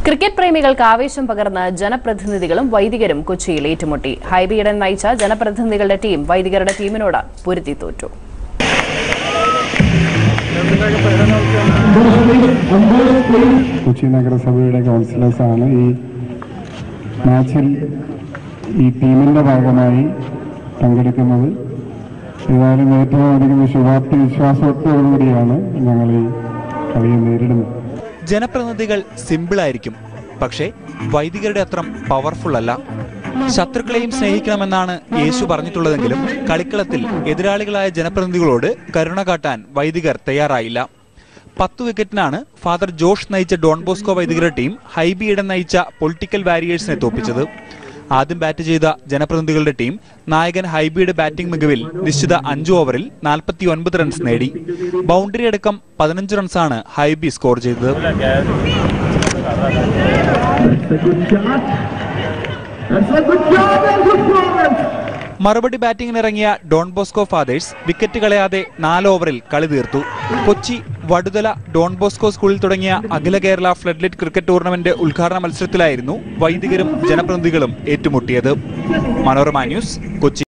cricket പ്രേമികൾക്ക് ആവേശം പകർന്ന് ജനപ്രതിനിധികളും വൈദികരും കൊച്ചിയിൽ ഏറ്റുമുട്ടി ഹൈബിയിടൻ നയിച്ച ജനപ്രതിനിധികളുടെ ടീം വൈദികരുടെ ടീമിനോട് പൊരുത്തി തോറ്റു കൊച്ചി നഗരസഭയുടെ കൗൺസിലേഴ്സ് ആണ് ഈ മാച്ചിൽ ഈ ടീമിന്റെ ഭാഗമായി പങ്കെടുക്കുന്നത് ഏതായാലും ഏറ്റവും അധികം ശുഭാപ്തി വിശ്വാസത്തോടുകൂടിയാണ് ഞങ്ങൾ ഈ കളിയെ നേരിടുന്നത് ജനപ്രതിനിധികൾ സിമ്പിളായിരിക്കും പക്ഷേ വൈദികരുടെ അത്രം പവർഫുൾ അല്ല ശത്രുക്കളെയും സ്നേഹിക്കണമെന്നാണ് യേശു പറഞ്ഞിട്ടുള്ളതെങ്കിലും കളിക്കളത്തിൽ എതിരാളികളായ ജനപ്രതിനിധികളോട് കരുണ കാട്ടാൻ വൈദികർ തയ്യാറായില്ല പത്ത് വിക്കറ്റിനാണ് ഫാദർ ജോഷ് നയിച്ച ഡോൺ ബോസ്കോ വൈദികരുടെ ടീം ഹൈബിയിടൻ നയിച്ച പൊളിറ്റിക്കൽ വാരിയേഴ്സിനെ തോപ്പിച്ചത് ആദ്യം ബാറ്റ് ചെയ്ത ജനപ്രതിനിധികളുടെ ടീം നായകൻ ഹൈബിയുടെ ബാറ്റിംഗ് മികവിൽ നിശ്ചിത അഞ്ചു ഓവറിൽ നാൽപ്പത്തി ഒൻപത് റൺസ് നേടി ബൗണ്ടറി അടക്കം പതിനഞ്ച് റൺസാണ് ഹൈബി സ്കോർ ചെയ്തത് മറുപടി ബാറ്റിംഗിനിറങ്ങിയ ഡോൺ ബോസ്കോ ഫാദേഴ്സ് വിക്കറ്റ് കളയാതെ നാല് ഓവറിൽ കളി തീർത്തു കൊച്ചി വടുതല ഡോൺ ബോസ്കോ സ്കൂളിൽ തുടങ്ങിയ അഖില കേരള ഫ്ലഡ്ലിറ്റ് ക്രിക്കറ്റ് ടൂർണമെന്റ് ഉദ്ഘാടന മത്സരത്തിലായിരുന്നു വൈദികരും ജനപ്രതിനിധികളും ഏറ്റുമുട്ടിയത് മനോരമ ന്യൂസ് കൊച്ചി